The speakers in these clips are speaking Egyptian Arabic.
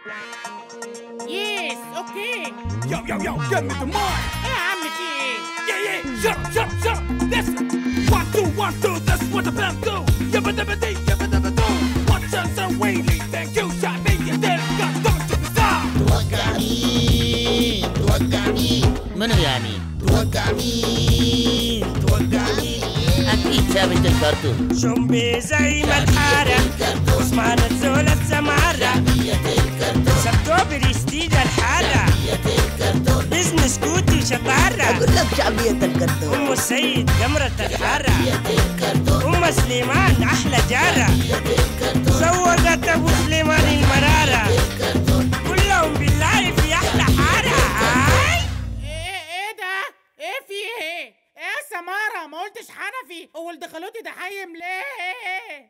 يس اوكي Yo, yo, yo, give me the mic. ايه يا عم في ايه Yeah, yeah, shut up, shut up, shut up. Listen. One, two, one, two, that's what the band do. Yabba dabba dee, yabba dabba do. One chance and wheelie, thank you, shot me, and then got done to the side. توقع مين توقع مين منو يعني؟ توقع مين توقع مين أكيد ثابت الكرتون شمبي زي ما الحارة عثمان الزول السمارة سبتو برستيج الحارة بزنس كوتي شطارة اقول لك شعبية الكرتون أم السيد قمرة الحارة أم سليمان أحلى جارة زوجت أبو سليمان المرارة كلهم بالله في أحلى حارة آي ايه ايه ده ايه في ايه ايه يا سمارة ما قلتش حنفي هو اللي دخلوتي ده حيم ليه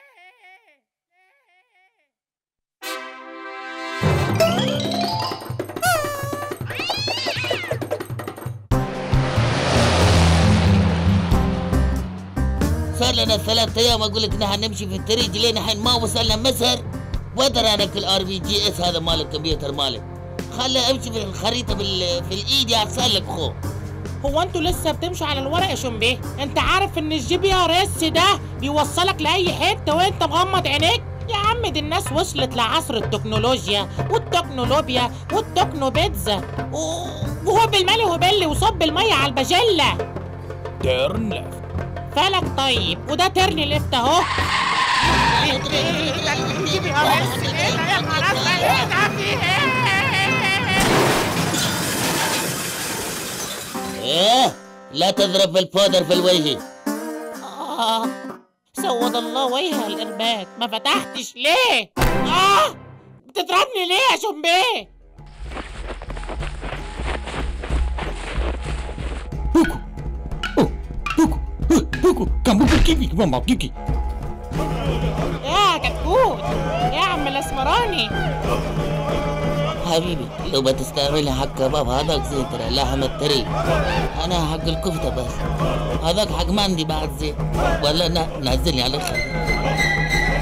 صار لنا ثلاث أيام أقول لك نحن نمشي في الطريق لين الحين ما وصلنا مسهر وادرى أنا كل ار بي جي اس هذا مال الكمبيوتر مالك خلي امشي في الخريطة بال... في الإيد أحسن لك خو هو انتوا لسه بتمشوا على الورق يا شمبيه انت عارف ان الجي بي ار اس ده بيوصلك لاي حته وانت مغمض عينيك يا عم دي الناس وصلت لعصر التكنولوجيا والتكنولوبيا والتكنو بيتزا و- وهو بالمالي وبلي وصب الميه على البجله Turn left. فلك طيب وده ترني ليفت اهو الجي بي ار اس ايه ده يا نهار أزرق؟ ايه ده في ايه إيه لا تضرب بالبودر في الوجه آه سود الله وجه الإرباك ما فتحتش ليه؟ آه بتضربني ليه يا شمبيه؟ Buku, kamu kiki, mama kiki. يا كتكوت يا عم الأسمراني حبيبي لو بتستعملها حق كباب هذاك زين ترى لحم الطريق انا حق الكفته بس هذاك حق مندي بعد زين ولا ن- نزلني على الخير